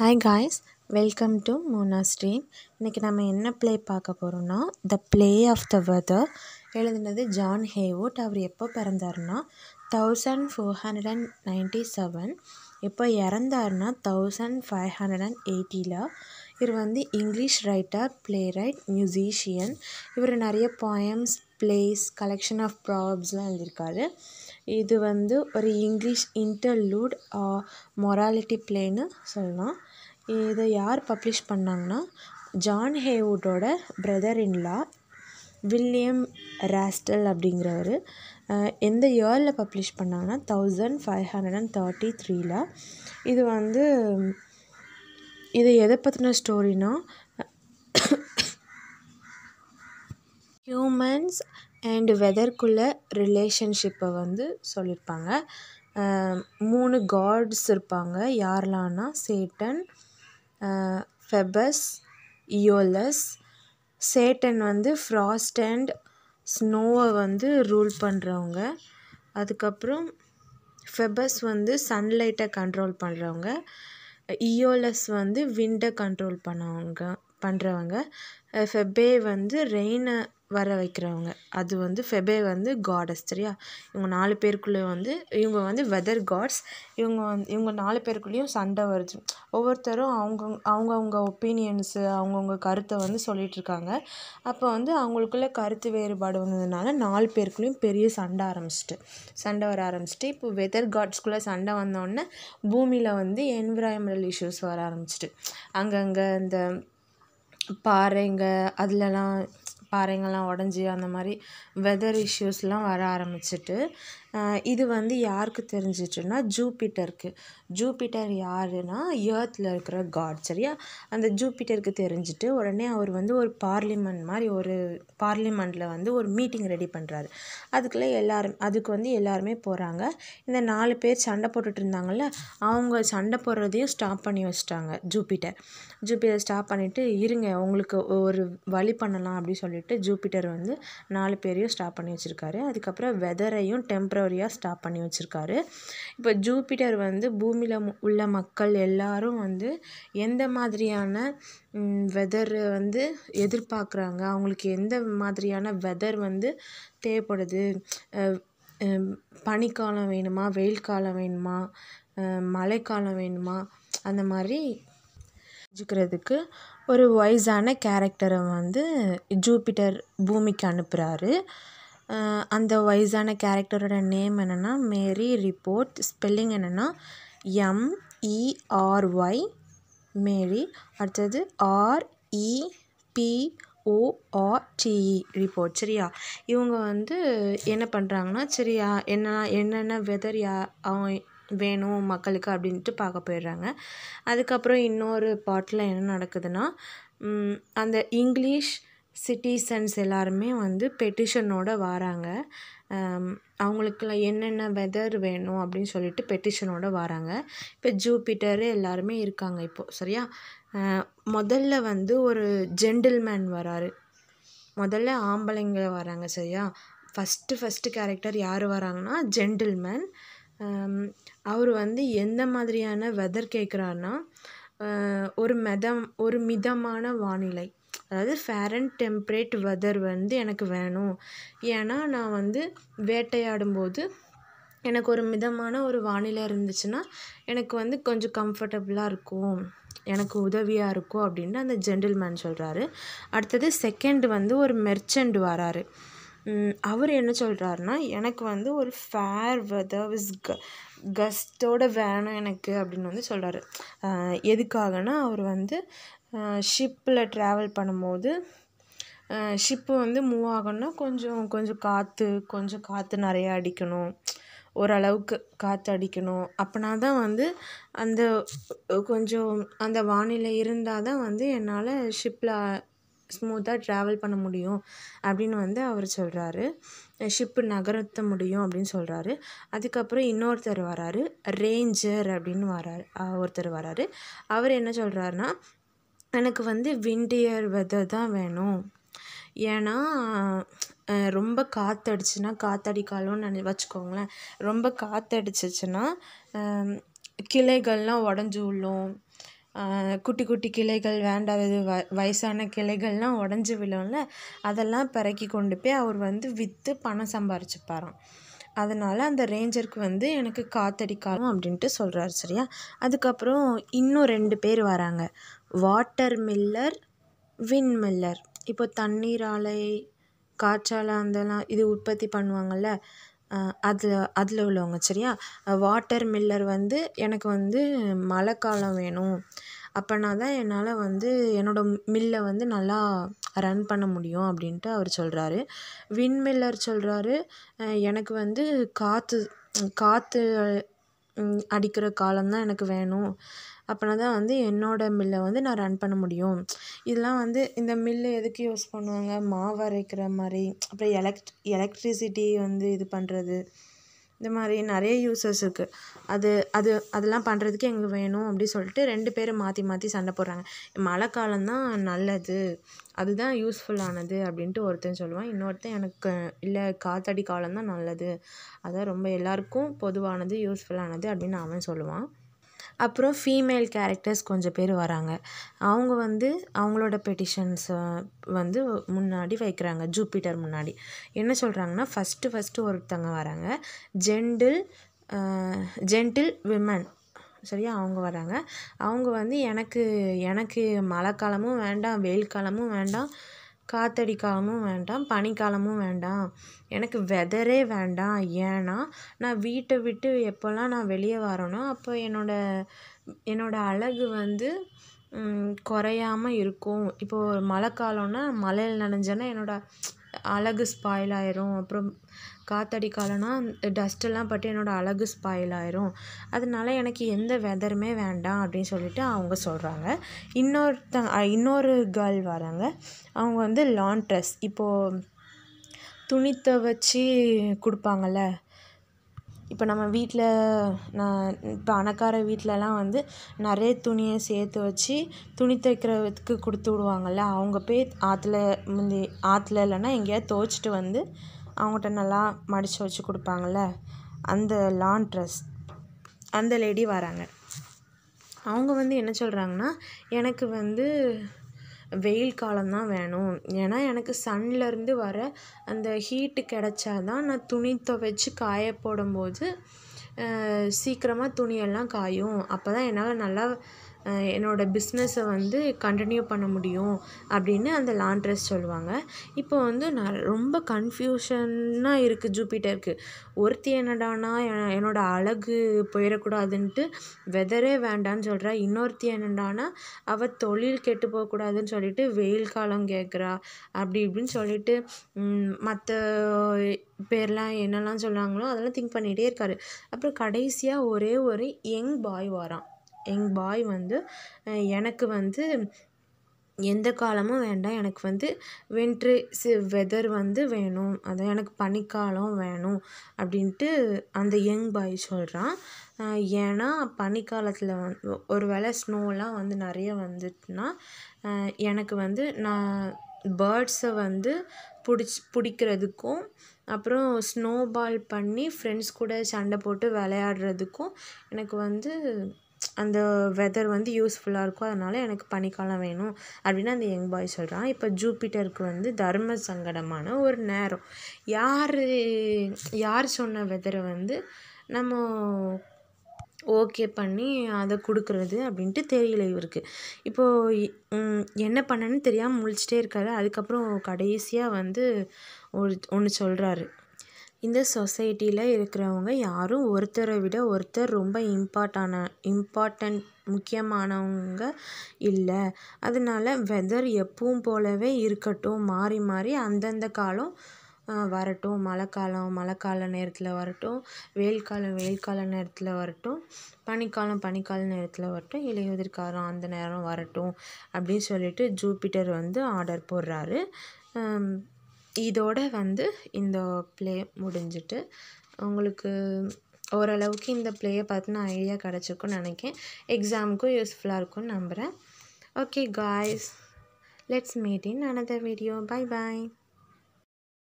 hi guys welcome to Mona stream இன்றைக்கி நம்ம என்ன ப்ளே பார்க்க போகிறோம்னா the play of the weather எழுதுனது ஜான் ஹேவுட் அவர் எப்போ பிறந்தாருன்னா thousand four hundred and ninety seven எப்போ இறந்தாருன்னா தௌசண்ட் ஃபைவ் ஹண்ட்ரட் அண்ட் எயிட்டியில் இவர் வந்து English writer playwright musician இவர் நிறைய போயம்ஸ் ப்ளேஸ் கலெக்ஷன் ஆஃப் ப்ராப்ஸ்லாம் எழுதியிருக்காரு இது வந்து ஒரு இங்கிலீஷ் இன்டர்லூட் மொராலிட்டி ப்ளேன்னு சொல்லலாம் இதை யார் பப்ளிஷ் பண்ணாங்கன்னா ஜான் ஹேவுட்டோட பிரதர் இன்லா வில்லியம் ராஸ்டல் அப்படிங்கிறவர் எந்த இயரில் பப்ளிஷ் பண்ணாங்கன்னா thousand five hundred and thirty த்ரீல இது வந்து இது எதை பற்றின ஸ்டோரினா ஹியூமன்ஸ் அண்ட் வெதர்க்குள்ள ரிலேஷன்ஷிப்பை வந்து சொல்லியிருப்பாங்க மூணு காட்ஸ் இருப்பாங்க யாரெல்லாம்னா சேட்டன் ஃபெபஸ் இயோலஸ் சேட்டன் வந்து ஃப்ராஸ்ட் அண்ட் ஸ்னோவை வந்து ரூல் பண்ணுறவங்க அதுக்கப்புறம் ஃபெபஸ் வந்து சன்லைட்டை கண்ட்ரோல் பண்ணுறவங்க இயோலஸ் வந்து விண்டை கண்ட்ரோல் பண்ணவங்க பண்ணுறவங்க ஃபெபே வந்து ரெயினை வர வைக்கிறவங்க அது வந்து ஃபெபே வந்து காடஸ் சரியா இவங்க நாலு பேருக்குள்ளே வந்து இவங்க வந்து வெதர் காட்ஸ் இவங்க வந்து இவங்க நாலு பேருக்குள்ளேயும் சண்டை வருது ஒவ்வொருத்தரும் அவங்க அவங்கவுங்க ஒப்பீனியன்ஸு அவங்கவுங்க கருத்தை வந்து சொல்லிகிட்ருக்காங்க அப்போ வந்து அவங்களுக்குள்ள கருத்து வேறுபாடு வந்ததுனால நாலு பேருக்குள்ளேயும் பெரிய சண்டை ஆரம்பிச்சிட்டு சண்டை வர ஆரம்பிச்சிட்டு இப்போ வெதர் காட்ஸ்குள்ளே சண்டை வந்தோடனே பூமியில் வந்து என்விரான்மெண்டல் இஷ்யூஸ் வர ஆரம்பிச்சிட்டு அங்கங்கே இந்த பாறைங்க அதுலலாம் பாறைங்கள்லாம் உடஞ்சி அந்த மாதிரி வெதர் இஷ்யூஸ்லாம் வர ஆரம்பிச்சிட்டு இது வந்து யாருக்கு தெரிஞ்சிச்சுன்னா ஜூபிட்டருக்கு ஜூபிட்டர் யாருன்னா ஏர்த்தில் இருக்கிற காட் சரியா அந்த ஜூபிட்டருக்கு தெரிஞ்சுட்டு உடனே அவர் வந்து ஒரு பார்லிமெண்ட் மாதிரி ஒரு பார்லிமெண்ட்டில் வந்து ஒரு மீட்டிங் ரெடி பண்ணுறாரு அதுக்குள்ளே எல்லோரும் அதுக்கு வந்து எல்லாருமே போகிறாங்க இந்த நாலு பேர் சண்டை போட்டுட்டு இருந்தாங்கல்ல அவங்க சண்டை போடுறதையும் ஸ்டாப் பண்ணி வச்சிட்டாங்க ஜூபிட்டர் ஜூபிட்டர் ஸ்டாப் பண்ணிவிட்டு இருங்க உங்களுக்கு ஒரு வழி பண்ணலாம் அப்படின்னு சொல்லிட்டு ஜூபிட்டர் வந்து நாலு பேரையும் ஸ்டாப் பண்ணி வச்சுருக்காரு அதுக்கப்புறம் வெதரையும் டெம்ப்ரவரியாக ஸ்டாப் பண்ணி வச்சுருக்காரு இப்போ ஜூபிட்டர் வந்து பூமியில் உள்ள மக்கள் எல்லாரும் வந்து எந்த மாதிரியான வெதர் வந்து எதிர்பார்க்குறாங்க அவங்களுக்கு எந்த மாதிரியான வெதர் வந்து தேவைப்படுது பனிக்காலம் வேணுமா வெயில் காலம் வேணுமா மழைக்காலம் வேணுமா அந்த மாதிரி தெரிஞ்சுக்கிறதுக்கு ஒரு வைஸான கேரக்டரை வந்து ஜூபிட்டர் பூமிக்கு அனுப்புகிறாரு அந்த வைஸான கேரக்டரோட நேம் என்னென்னா மேரி ரிப்போர்ட் ஸ்பெல்லிங் என்னென்னா எம்இஆர்ஒய் மேரி அடுத்தது ஆர்இபிஓஆர்டிஇ ரிப்போர்ட் சரியா இவங்க வந்து என்ன பண்ணுறாங்கன்னா சரியா என்ன என்னென்ன வெதர் யா அவங்க வேணும் மக்களுக்கு அப்படின்ட்டு பார்க்க போயிடுறாங்க அதுக்கப்புறம் இன்னொரு பாட்டில் என்ன நடக்குதுன்னா அந்த இங்கிலீஷ் சிட்டிசன்ஸ் எல்லாருமே வந்து பெட்டிஷனோடு வராங்க அவங்களுக்குலாம் என்னென்ன வெதர் வேணும் அப்படின்னு சொல்லிட்டு பெட்டிஷனோடு வராங்க இப்போ ஜூபிட்டரு எல்லாருமே இருக்காங்க இப்போது சரியா முதல்ல வந்து ஒரு ஜென்டில்மேன் வராரு முதல்ல ஆம்பளைங்க வராங்க சரியா ஃபஸ்ட்டு ஃபஸ்ட்டு கேரக்டர் யார் வராங்கன்னா ஜென்டில்மேன் அவர் வந்து எந்த மாதிரியான வெதர் கேட்குறாருன்னா ஒரு மெதம் ஒரு மிதமான வானிலை அதாவது ஃபேர் அண்ட் டெம்ப்ரேட் வெதர் வந்து எனக்கு வேணும் ஏன்னா நான் வந்து வேட்டையாடும்போது எனக்கு ஒரு மிதமான ஒரு வானிலை இருந்துச்சுன்னா எனக்கு வந்து கொஞ்சம் கம்ஃபர்டபுளாக இருக்கும் எனக்கு உதவியாக இருக்கும் அப்படின்னு அந்த ஜென்டில்மேன் சொல்கிறாரு அடுத்தது செகண்ட் வந்து ஒரு மெர்ச்சன்ட் வராரு அவர் என்ன சொல்கிறாருன்னா எனக்கு வந்து ஒரு ஃபேர் வெதர் விஸ் க கஸ்டோட வேணும் எனக்கு அப்படின்னு வந்து சொல்கிறாரு எதுக்காகனா அவர் வந்து ஷிப்பில் ட்ராவல் பண்ணும்போது ஷிப்பு வந்து மூவ் ஆகணும்னா கொஞ்சம் கொஞ்சம் காற்று கொஞ்சம் காற்று நிறையா அடிக்கணும் ஓரளவுக்கு காற்று அடிக்கணும் அப்படின்னா தான் வந்து அந்த கொஞ்சம் அந்த வானிலை இருந்தால் தான் வந்து என்னால் ஷிப்பில் ஸ்மூத்தாக ட்ராவல் பண்ண முடியும் அப்படின்னு வந்து அவர் சொல்கிறாரு ஷிப்பு நகர்த்த முடியும் அப்படின்னு சொல்கிறாரு அதுக்கப்புறம் இன்னொருத்தர் வராரு ரேஞ்சர் அப்படின்னு வராரு ஒருத்தர் வராரு அவர் என்ன சொல்கிறாருன்னா எனக்கு வந்து விண்டியர் வெதர் தான் வேணும் ஏன்னா ரொம்ப காற்றடிச்சுன்னா காற்றடிக்காலம்னு நினை வச்சுக்கோங்களேன் ரொம்ப காற்றடிச்சிச்சுன்னா கிளைகள்லாம் உடஞ்சி விழும் ஆஹ் குட்டி குட்டி கிளைகள் வேண்டாதது வ வயசான கிளைகள்லாம் உடஞ்சி விழும்ல அதெல்லாம் பிறக்கி கொண்டு போய் அவர் வந்து விற்று பணம் சம்பாரிச்சுப்பாராம் அதனால் அந்த ரேஞ்சருக்கு வந்து எனக்கு காத்தடிக்காலம் அப்படின்ட்டு சொல்கிறாரு சரியா அதுக்கப்புறம் இன்னும் ரெண்டு பேர் வராங்க வாட்டர் மில்லர் வின் மில்லர் இப்போ தண்ணீர் ஆலை காற்றாலை அதெல்லாம் இது உற்பத்தி பண்ணுவாங்கள்ல அதில் அதில் உள்ளவங்க சரியா வாட்டர் மில்லர் வந்து எனக்கு வந்து மழை காலம் வேணும் அப்போனா தான் என்னால் வந்து என்னோடய மில்லை வந்து நல்லா ரன் பண்ண முடியும் அப்படின்ட்டு அவர் சொல்கிறாரு விண்மில்லர் சொல்கிறாரு எனக்கு வந்து காற்று காற்று அடிக்கிற காலம்தான் எனக்கு வேணும் அப்போனா தான் வந்து என்னோடய மில்லை வந்து நான் ரன் பண்ண முடியும் இதெல்லாம் வந்து இந்த மில்லு எதுக்கு யூஸ் பண்ணுவாங்க மாவு அரைக்கிற மாதிரி அப்புறம் எலக்ட் எலக்ட்ரிசிட்டி வந்து இது பண்ணுறது இந்த மாதிரி நிறைய யூசஸ் இருக்குது அது அது அதெல்லாம் பண்ணுறதுக்கு எங்களுக்கு வேணும் அப்படி சொல்லிட்டு ரெண்டு பேரும் மாற்றி மாற்றி சண்டை போடுறாங்க மழை காலம்தான் நல்லது அதுதான் யூஸ்ஃபுல்லானது அப்படின்ட்டு ஒருத்தன் சொல்லுவான் இன்னொருத்தன் எனக்கு இல்லை காத்தடி காலம்தான் நல்லது அதான் ரொம்ப எல்லாருக்கும் பொதுவானது யூஸ்ஃபுல்லானது அப்படின்னு அவன் சொல்லுவான் அப்புறம் ஃபீமேல் கேரக்டர்ஸ் கொஞ்சம் பேர் வராங்க அவங்க வந்து அவங்களோட பெட்டிஷன்ஸை வந்து முன்னாடி வைக்கிறாங்க ஜூப்பிட்டர் முன்னாடி என்ன சொல்கிறாங்கன்னா ஃபஸ்ட்டு ஃபஸ்ட்டு ஒருத்தங்க வராங்க ஜென்டில் ஜென்டில் விமன் சரியா அவங்க வராங்க அவங்க வந்து எனக்கு எனக்கு மழை காலமும் வேண்டாம் வெயில் காலமும் வேண்டாம் காத்தடி காலமும் வேண்டாம் பனிக்காலமும் வேண்டாம் எனக்கு வெதரே வேண்டாம் ஏன்னா நான் வீட்டை விட்டு எப்போல்லாம் நான் வெளியே வரேனோ அப்போ என்னோடய என்னோடய அழகு வந்து குறையாம இருக்கும் இப்போது மழை காலம்னா மழையில் நனைஞ்சேன்னா என்னோடய அழகு ஸ்பாயில் ஆயிரும் அப்புறம் காத்தடி காலம்னா டஸ்ட்டெல்லாம் பட்டு என்னோடய அழகு ஸ்பாயில் ஆயிரும் அதனால எனக்கு எந்த வெதருமே வேண்டாம் அப்படின்னு சொல்லிட்டு அவங்க சொல்கிறாங்க இன்னொருத்தங்க இன்னொரு கேர்ள் வராங்க அவங்க வந்து லாண்ட்ரஸ் இப்போது துணி துவச்சி கொடுப்பாங்கள்ல இப்போ நம்ம வீட்டில் நான் இப்போ பணக்கார வீட்டிலலாம் வந்து நிறைய துணியை சேர்த்து வச்சு துணி தைக்கிறதுக்கு கொடுத்து விடுவாங்கள்ல அவங்க போய் ஆற்றுல முந்தி ஆற்றுல இல்லைன்னா எங்கேயாவது துவச்சிட்டு வந்து அவங்ககிட்ட நல்லா மடித்து வச்சு கொடுப்பாங்கள்ல அந்த லாண்ட்ரஸ் அந்த லேடி வராங்க அவங்க வந்து என்ன சொல்கிறாங்கன்னா எனக்கு வந்து வெயில் காலம்தான் வேணும் ஏன்னா எனக்கு சன்லேருந்து வர அந்த ஹீட்டு கிடச்சா தான் நான் துணி துவைச்சி காய போடும்போது சீக்கிரமாக துணியெல்லாம் காயும் அப்போ தான் என்னால் நல்லா என்னோடய பிஸ்னஸை வந்து கண்டினியூ பண்ண முடியும் அப்படின்னு அந்த லாண்ட்ரஸ் சொல்லுவாங்க இப்போ வந்து நான் ரொம்ப கன்ஃபியூஷனாக இருக்குது ஜூப்பிட்டருக்கு ஒருத்தி என்னடானா என்னோடய அழகு போயிடக்கூடாதுன்ட்டு வெதரே வேண்டான்னு சொல்கிறா இன்னொருத்தி என்னடானா அவள் தொழில் கெட்டு போகக்கூடாதுன்னு சொல்லிட்டு வெயில் காலம் கேட்குறா அப்படி இப்படின்னு சொல்லிட்டு மற்ற பேர்லாம் என்னெல்லாம் சொல்கிறாங்களோ அதெல்லாம் திங்க் பண்ணிகிட்டே இருக்காரு அப்புறம் கடைசியாக ஒரே ஒரு யங் பாய் வரான் யங் பாய் வந்து எனக்கு வந்து எந்த காலமும் வேண்டாம் எனக்கு வந்து வின்ட்ரு சி வெதர் வந்து வேணும் அதான் எனக்கு பனிக்காலம் வேணும் அப்படின்ட்டு அந்த யங் பாய் சொல்கிறான் ஏன்னா பனிக்காலத்தில் வந்து ஒரு வேளை ஸ்னோலாம் வந்து நிறைய வந்துட்டுனா எனக்கு வந்து நான் பேர்ட்ஸை வந்து பிடிச்சி பிடிக்கிறதுக்கும் அப்புறம் ஸ்னோ பால் பண்ணி ஃப்ரெண்ட்ஸ் கூட சண்டை போட்டு விளையாடுறதுக்கும் எனக்கு வந்து அந்த வெதர் வந்து யூஸ்ஃபுல்லாக இருக்கும் அதனால் எனக்கு பனிக்காலம் வேணும் அப்படின்னு அந்த யங் பாய் சொல்கிறான் இப்போ ஜூப்பிட்டருக்கு வந்து தர்ம சங்கடமான ஒரு நேரம் யார் யார் சொன்ன வெதரை வந்து நம்ம ஓகே பண்ணி அதை கொடுக்குறது அப்படின்ட்டு தெரியல இவருக்கு இப்போது என்ன பண்ணன்னு தெரியாமல் முழிச்சிட்டே இருக்காரு அதுக்கப்புறம் கடைசியாக வந்து ஒரு ஒன்று சொல்கிறாரு இந்த சொசைட்டியில் இருக்கிறவங்க யாரும் ஒருத்தரை விட ஒருத்தர் ரொம்ப இம்பார்ட்டான இம்பார்ட்டண்ட் முக்கியமானவங்க இல்லை அதனால வெதர் எப்பவும் போலவே இருக்கட்டும் மாறி மாறி அந்தந்த காலம் வரட்டும் மழை காலம் மழை கால நேரத்தில் வரட்டும் வெயில் காலம் வெயில் கால நேரத்தில் வரட்டும் பனிக்காலம் பனிக்கால நேரத்தில் வரட்டும் இலையுதிர் காலம் அந்த நேரம் வரட்டும் அப்படின்னு சொல்லிட்டு ஜூப்பிட்டர் வந்து ஆர்டர் போடுறாரு இதோட வந்து இந்த ப்ளே முடிஞ்சிட்டு உங்களுக்கு ஓரளவுக்கு இந்த ப்ளேயை பார்த்தினா ஐடியா கிடச்சிருக்குன்னு நினைக்கிறேன் எக்ஸாமுக்கும் யூஸ்ஃபுல்லாக இருக்கும்னு நம்புகிறேன் okay guys let's meet in another video bye bye